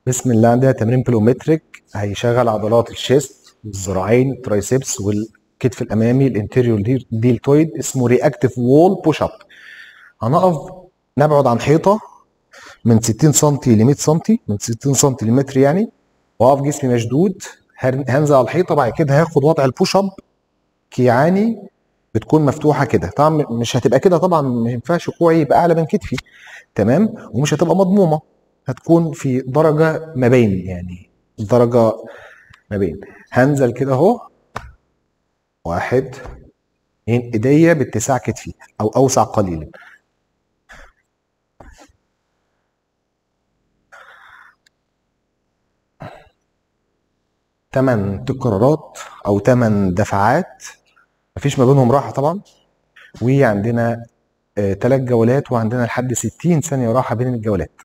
بسم الله عندنا تمرين بلومتريك هيشغل عضلات الشيست والذراعين الترايسبس والكتف الامامي الانتيريور ديلتويد اسمه رياكتيف وول بوش اب هنقف نبعد عن حيطه من 60 سم ل 100 سم من 60 سم لمتر يعني واقف جسمي مشدود هنزل على الحيطه بعد كده هاخد وضع البوش اب كيعاني بتكون مفتوحه كده طبعا مش هتبقى كده طبعا ما ينفعش كوعي يبقى اعلى من كتفي تمام ومش هتبقى مضمومه هتكون في درجه ما بين يعني درجه ما بين هنزل كده اهو واحد اتنين ايديا باتساع كتفي او اوسع قليلا تمن تكرارات او تمن دفعات مفيش ما بينهم راحه طبعا وعندنا ثلاث جولات وعندنا لحد 60 ثانيه راحه بين الجولات